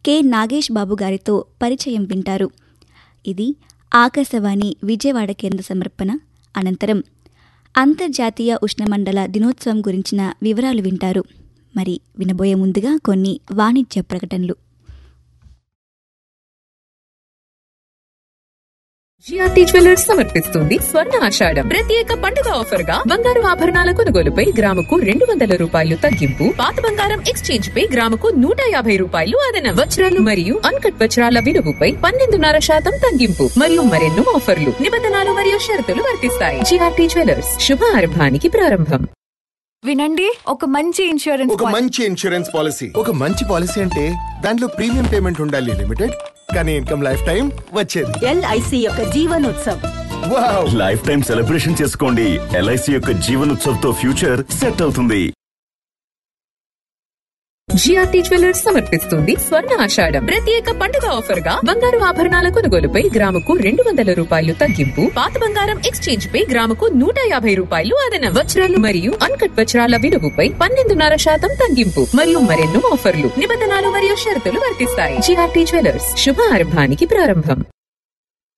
K Nagesh బాబు గారితో పరిచయం వింటారు ఇది ఆకాశవాణి విజయవాడ కేంద్ర సమర్పణ అనంతరం అంతర్జాతీయ ఉష్ణమండల దినోత్సవం గురించిన వివరాలు వింటారు మరి వినబోయే ముందుగా కొన్ని వాణిజ్య ప్రకటనలు జిఆర్టీ జ్యువెలర్స్ సమర్పిస్తుంది స్వర్ణ ఆషాఢం ప్రత్యేక పండుగ ఆఫర్ గా బంగారు ఆభరణాల కొనుగోలుపై గ్రాముకు రెండు వందల రూపాయలు తగ్గింపు పాత బంగారం ఎక్స్చేంజ్ పై గ్రాముకు నూట యాభై రూపాయలు అదనం వజ్రాలు మరియు అన్కట్ వజ్రాల విలువపై పన్నెండున్నర శాతం తగ్గింపు మరియు మరెన్నో ఆఫర్లు నిబంధనలు మరియు షరతులు వర్తిస్తాయి జిఆర్టీ జ్యువెలర్స్ శుభ ఆరంభానికి ప్రారంభం వినండి ఒక మంచి ఇన్సూరెన్స్ ఒక మంచి ఇన్సూరెన్స్ పాలసీ ఒక మంచి పాలసీ అంటే దాంట్లో ప్రీమియం పేమెంట్ ఉండాలి లిమిటెడ్ కానీ ఇన్కమ్ లైఫ్ టైం వచ్చేది ఎల్ఐసి యొక్క Jeevanotsav wow life time celebration చేసుకోండి ఎల్ఐసి యొక్క జీవన్ ఉత్సవ్ తో ఫ్యూచర్ సెట్ అవుతుంది జిఆర్టీ జ్యువెలర్స్ సమర్పిస్తుంది స్వర్ణ ఆషాఢం ప్రత్యేక పండుగ ఆఫర్ గా బంగారు ఆభరణాల కొనుగోలుపై గ్రాముకు రెండు వందల రూపాయలు తగ్గింపు పాత బంగారం ఎక్స్చేంజ్ పై గ్రాముకు నూట యాభై రూపాయలు అదనం వజ్రాలు మరియు అన్కట్ వజ్రాల విలువపై పన్నెండున్నర శాతం తగ్గింపు మరియు మరెన్నో ఆఫర్లు నిబంధనలు మరియు షరతులు వర్తిస్తాయి జిఆర్టీ జ్యువెలర్స్ శుభ ఆరంభానికి ప్రారంభం